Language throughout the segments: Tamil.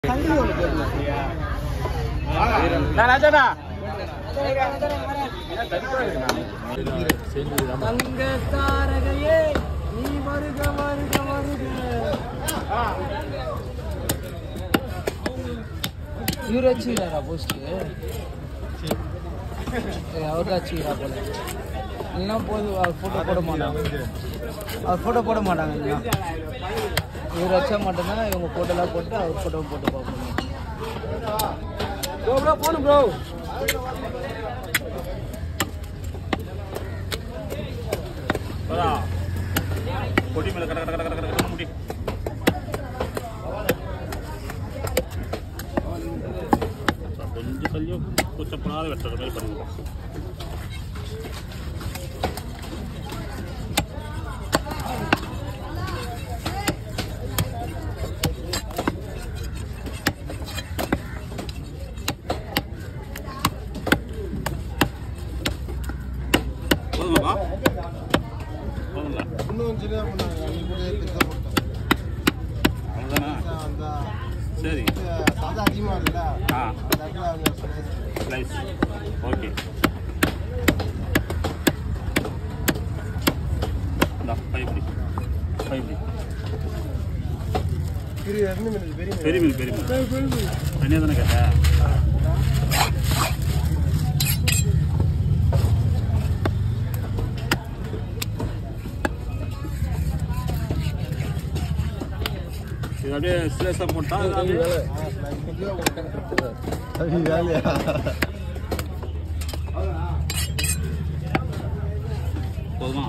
தங்க தாரகையே நீ வருக வருக வருக இவர் வச்சுக்கிறாரா போஸ்ட் அவர் தான் வச்சுக்கிறா போல இல்லைன்னா போது அவர் ஃபோட்டோ போட மாட்டாங்க அவர் ஃபோட்டோ போட மாட்டாங்க இல்லைன்னா இவர் வச்சா மட்டும்தான் இவங்க ஃபோட்டோலாம் போட்டு அவர் ஃபோட்டோ போட்டு பார்ப்போம் ப்ரோ ப்ரோ போகணும் ப்ரோ கொடி மேல கட கட கட கட கட முடி கொஞ்சம் கொஞ்சம் கூச்சப்படாத வெட்டுற மாதிரி பண்ணுங்க போதுமாப்பா போதுங்களா இன்னும் சரியா பண்ணாங்க நீ கூட பெருசாக போட்டேன் அவ்வளோதானா அந்த சரி இது சாதா அதிகமாக இருக்குல்ல ஆ அந்த இடத்துல அவங்க சொன்னது. ஸ்லைஸ் ஓகே இந்தா பைப்படி பைப்படி பெரிய ரெண்டு மீன் பெரிய மீன் பெரிய மீன் பெரிய மீன் தனியாக தானே கேட்டேன் இது அப்படியே ஸ்லேஸாக போட்டா அப்படியே அது வேலையா போதுமா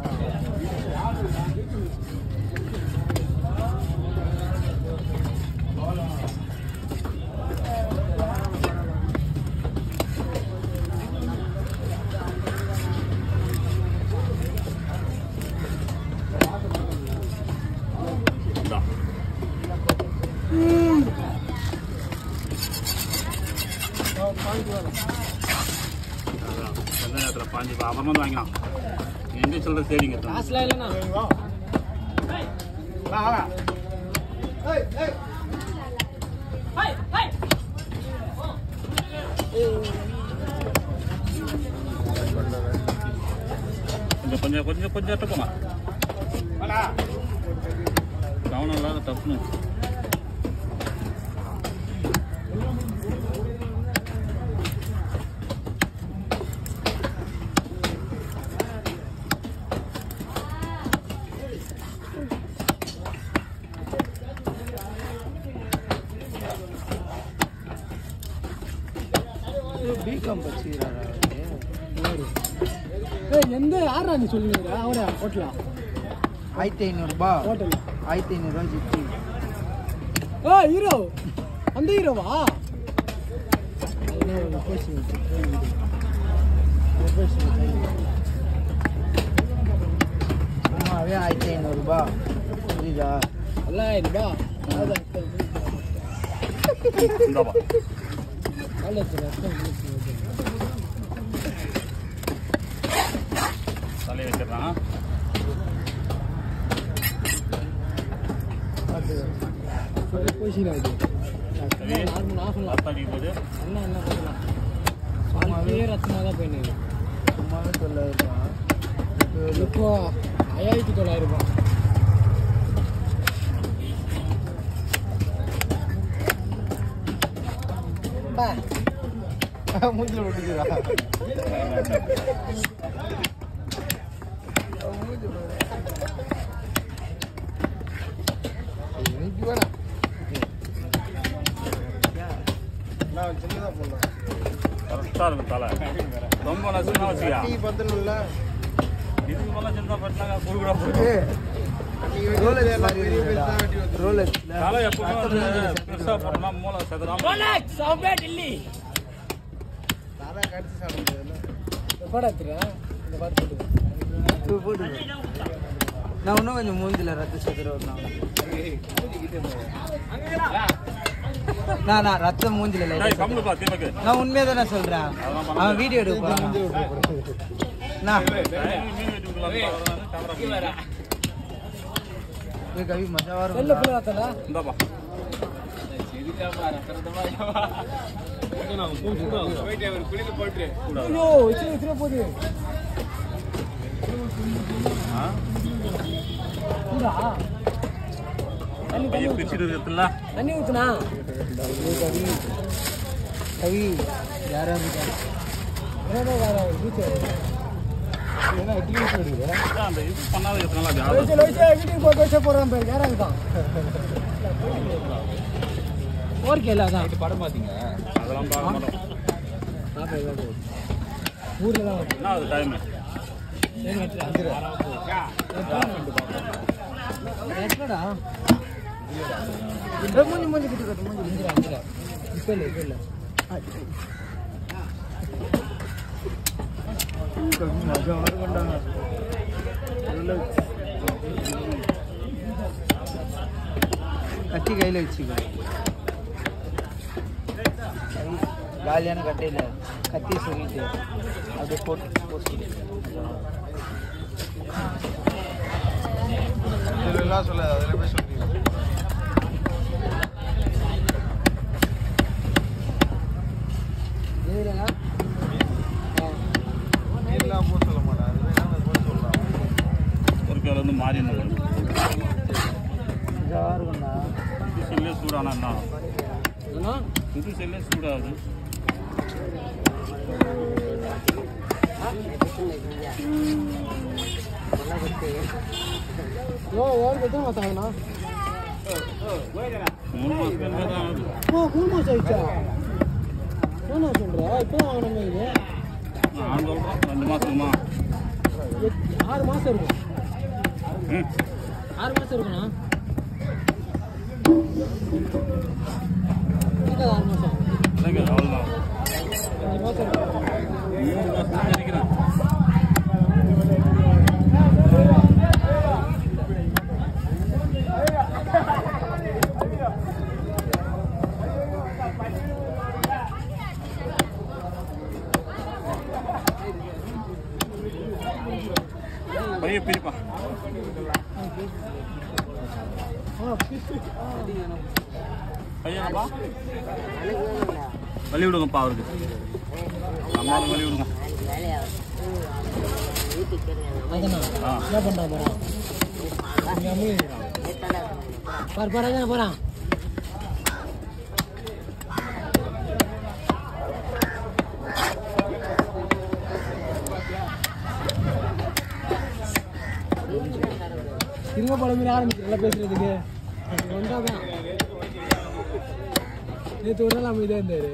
இந்தா. அதான், எந்த நேரத்தில் பாஞ்சு பா- அப்புறமா வந்து வாங்கிக்கலாம் எங்கே சொல்கிற தேடிங்க காசுலாம் இல்லைண்ணா கொஞ்சம் கொஞ்சம் கொஞ்சம் கொஞ்சம் எட்ட போமா கவனம் இல்லாத தப்புன்னு பிகாம் படிச்சுக்கிறாரா அவரு ஏய் எந்த யாரா நீ சொல்லுங்க அவரா ஹோட்டலா ஆயிரத்தி ஐநூறுபா ஹோட்டல் ஆயிரத்தி ஐநூறுபா ஜிப்சி ஓ ஹீரோ அந்த ஹீரோவா அதெல்லாம் ஒரு பேசுங்க. ஒரு பேசுங்க. சும்மாவே ஆயிரத்தி ஐநூறுபா புரியுதா தொள்ளாயிரம் ரூபாய் அவ்வளவுதான். இந்தாப்பா அவ்வளவு ரத்தம் இருக்கு. தலையை வச்சிடறான் அது ஒரு பொசிஷன் ஆகுது சரி. நார்மல் ஆகலாம் ரத்தம் அடிக்கும் போது அண்ணா என்ன பண்ணலாம் வாழ்க்கையே ரத்தமாக தான் போயின்னு சும்மாவே தொள்ளாயிரம் இப்போ ஐயாயிரத்தி தொள்ளாயிரம் ரூபாய் மூஞ்சில் விட்டுக்கிறா இன்னைக்கு வேணாம் நான் சின்னதாக போடலாம் கரெக்டாக இருக்கும் தலை ரொம்ப நசுனா வச்சுக்கா டீ பத்தணும்ல இதுக்கு மேலே சின்ன பட்டினாங்க குறுகுடா போட்டு ரோலெக்ஸ் மாதிரி ரோலெக்ஸ் தலை எப்பவுமே வந்து பெருசாக போட்டோம்னா மூளை செதறாம தலை கடிச்சு சாப்பிட முடியாதுல்ல படம் எடுத்துறேன் இந்த பார்த்து போட்டு நான் இன்னும் கொஞ்சம் மூஞ்சில ரத்த சதுர நான் நான் ரத்தம் மூஞ்சில டேய், லைட்டா கம்முனுப்பா தீபக்கு நான் உண்மையை தானே சொல்றேன் அதெல்லாம் பண்ண அவன் வீடியோ எடுக்க போறான் நான் டைம் மீன் வெட்டி கேமரா ஏய் கவி மஜாவா செல்ல இருக்கும் பிள்ளை தாத்தா இந்தாப்பா ஐயோ வச்சு வச்சுட போகுது ஆ? சூடா தண்ணி கையை தண்ணி பிரிச்சுட்டு இருக்குல்ல தண்ணி ஊத்துனா கவி கவி யாரா இருக்கா ஏதோ வேற வீச்சு ஏன்னா எட்டு நிமிஷம் எடுக்குது அந்த இது பண்ணாத எத்தனை நாள் ஆகுது? லோய்ச்சே லோய்ச்சே வீட்டுக்கு போய் வச்ச போறான் பேர் யாரா இருக்கான் ஓர்க்கே இல்ல அதான் படம் பார்த்தீங்க அதெல்லாம் பார்க்க மாட்டோம் ஊர்ல தான் வருது என்ன அது டைம் எட்டடா மூஞ்சி மூஞ்சி கிட்ட கட்டு மூஞ்சி இந்திரா இந்திரா இப்ப இல்ல இப்ப இல்ல கட்டி கையில் வச்சுக்கோ காலியான கட்டையில் கத்தி சொல்லிட்டு அப்படியே போட்டு போட்டு இதெல்லாம் சொல்ல அதில் போய் சொல்லி எதுலங்க எல்லாம் போய் சொல்ல மாட்டேன் அது வேணா போய் சொல்லலாம் ஒரு பேர் வந்து மாறி என்ன இதாக இருக்கும்டா புது செல்லே சூடானா என்ன ஏன்னா புது செல்லே சூடாகுது ஓ யாருக்கு எத்தனை மாதம் ஆகுதுண்ணா மூணு மாதம் மேலே தான் ஆகுது ஓ மூணு மாதம் ஆயிடுச்சா என்ன சொல்கிற இப்போ வாங்கின இது நான் சொல்கிறேன் ரெண்டு மாதத்துக்குமா எட்- ஆறு மாதம் இருக்கும் ம் ஆறு மாதம் இருக்குண்ணா இருக்காது ஆறு மாதம் இல்லைங்க அவ்வளோதான் அஞ்சு மாதம் இருக்கும் மூணு மாதத்துக்கு நினைக்கிறேன் பைய பிரிப்பா பையனப்பா வழி விடுங்கப்பா அவருக்கு அம்மாவுக்கு வழி விடுங்க அதனா ஆ என்ன பண்ணுறான் போகிறான் இங்கே அம்மையை பாரு பாரு அதான் போகிறான் திரும்ப படம் மாதிரி ஆரம்பிச்சிடல பேசுறதுக்கு வந்தாதான் நேற்று ஒரு நாள் அமைதியாக இருந்தாரு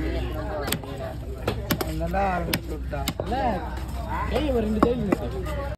நல்லா ஆரம்பிச்சு விட்டான் இல்லை கையில் ஒரு ரெண்டு கையில்